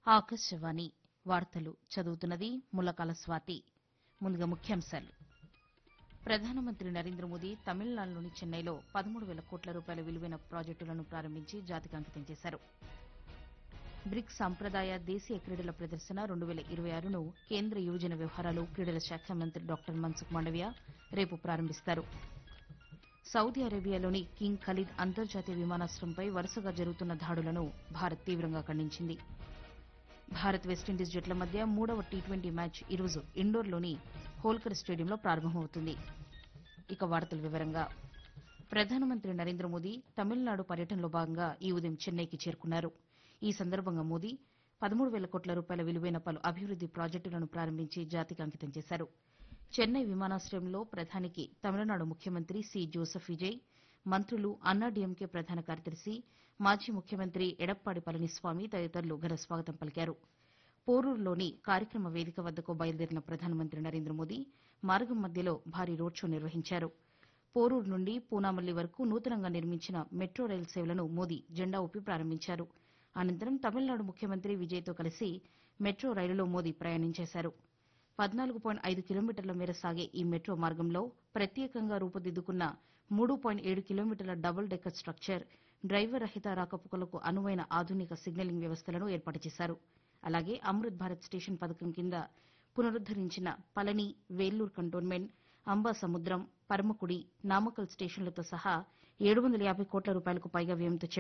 ఆకాశవాణి వార్తలు చదువుతున్నది ములకాల స్వాతి ముందుగా ముఖ్యాంశాలు ప్రధానమంత్రి నరేంద్ర మోదీ తమిళనాడులోని చెన్నైలో పదమూడు వేల కోట్ల రూపాయల విలువైన ప్రాజెక్టులను ప్రారంభించి జాతికి అంకితం చేశారు బ్రిక్స్ సాంప్రదాయ దేశీయ క్రీడల ప్రదర్శన రెండు వేల ఇరవై ఆరును కేంద్ర యువజన వ్యవహారాలు క్రీడల శాఖ మంత్రి డాక్టర్ మన్సుఖ్ మాండవ్య రేపు ప్రారంభిస్తారు సౌదీ అరేబియాలోని కింగ్ ఖలీద్ అంతర్జాతీయ విమానాశ్రయంపై వరుసగా జరుగుతున్న దాడులను భారత్ తీవ్రంగా ఖండించింది భారత్ వెస్టిండీస్ జట్ల మధ్య మూడవ టీ ట్వంటీ మ్యాచ్ ఈరోజు ఇండోర్లోని హోల్కర్ స్టేడియంలో ప్రారంభమవుతుంది ఇక వార్తల వివరంగా ప్రధానమంత్రి నరేంద్ర మోదీ తమిళనాడు పర్యటనలో భాగంగా ఈ ఉదయం చెన్నైకి చేరుకున్నారు ఈ సందర్భంగా మోదీ పదమూడు వేల కోట్ల రూపాయల విలువైన పలు అభివృద్ది ప్రాజెక్టులను ప్రారంభించి జాతికి అంకితం చేశారు చెన్నై విమానాశ్రయంలో ప్రధానికి తమిళనాడు ముఖ్యమంత్రి సి జోసెఫ్ విజయ్ మంత్రులు అన్నాడీఎంకే ప్రధాన కార్యదర్శి మాజీ ముఖ్యమంత్రి ఎడప్పాడి పళనిస్వామి తదితరులు ఘన స్వాగతం పలికారు పోరూరులోని కార్యక్రమ వేదిక వద్దకు బయలుదేరిన ప్రధానమంత్రి నరేంద్ర మోదీ మార్గం మధ్యలో భారీ రోడ్ షో నిర్వహించారు పోరూరు నుండి పూనామల్లి వరకు నూతనంగా నిర్మించిన మెట్రో రైలు సేవలను మోదీ జెండా ఊపి ప్రారంభించారు అనంతరం తమిళనాడు ముఖ్యమంత్రి విజయ్తో కలిసి మెట్రో రైలులో మోదీ ప్రయాణం చేశారు పద్నాలుగు పాయింట్ ఐదు కిలోమీటర్ల మేర సాగే ఈ మెట్రో మార్గంలో ప్రత్యేకంగా రూపుదిద్దుకున్న మూడు పాయింట్ ఏడు కిలోమీటర్ల డబుల్ డెక్కర్ స్ట్రక్చర్ డ్రైవర్ రహిత రాకపోకలకు అనువైన ఆధునిక సిగ్నలింగ్ వ్యవస్థలను ఏర్పాటు చేశారు అలాగే అమృత్ భారత్ స్టేషన్ పథకం కింద పునరుద్దరించిన పళని వేల్లూరు కంటోన్మెంట్ అంబాసముద్రం పరమకుడి నామకల్ స్టేషన్లతో సహా ఏడు వందల యాభై కోట్ల రూపాయలకు పైగా వ్యయంతో